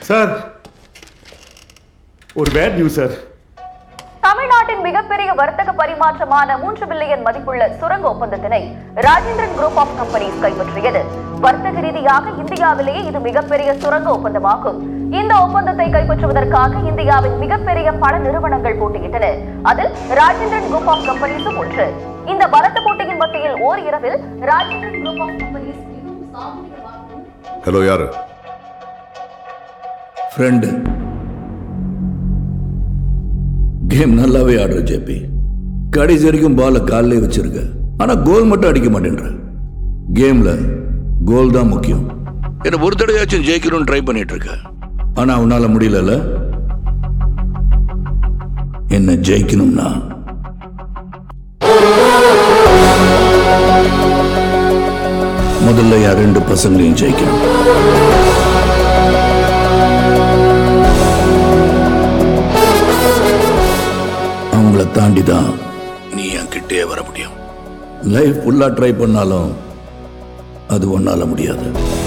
sir ஒரு bad news sir தமிழ்நாட்டின் மிகப்பெரிய வர்த்தக பரிமாற்றமான மூன்று பில்லியன் மதிப்புள்ள சுரங்க ஒப்பந்தத்தினை ராஜேந்திரன் குரூப் ஆஃப் கம்பெனிஸ் கைப்பற்றியது வர்த்தக ரீதியாக இந்தியாவிலேயே இது மிகப்பெரிய சுரங்க ஒப்பந்தமாகும் இந்த ஒப்பந்தத்தை கைப்பற்றுவதற்காக இந்தியாவின் மிகப்பெரிய பல நிறுவனங்கள் போட்டியிட்டன அதில் ராஜேந்திரன் குரூப் ஆஃப் கம்பெனிஸும் ஒன்று இந்த பலத்த போட்டியின் மத்தியில் ஓர் இரவில் ராஜேந்திரன் குரூப் ஆஃப் கம்பெனிஸ் மிகவும் சாதுரியமாகவும் ஹலோ யாரு ஃப்ரெண்டு கேம் நல்லாவே ஆடுற ஜேபி கடைசி வரைக்கும் பாலை காலிலே வச்சிருக்க ஆனா கோல் மட்டும் அடிக்க மாட்டேன்ற கேம்ல கோல் தான் முக்கியம் என்ன ஒரு தடவையாச்சும் ஜெயிக்கணும்னு ட்ரை பண்ணிட்டு இருக்க ஆனா உன்னால முடியலல்ல என்ன ஜெயிக்கணும்னா முதல்ல என் ரெண்டு பசங்களையும் ஜெயிக்கணும் அவங்கள தாண்டி தான் நீ என் கிட்டே வர முடியும் லைஃப் ஃபுல்லா ட்ரை பண்ணாலும் அது ஒன்னால முடியாது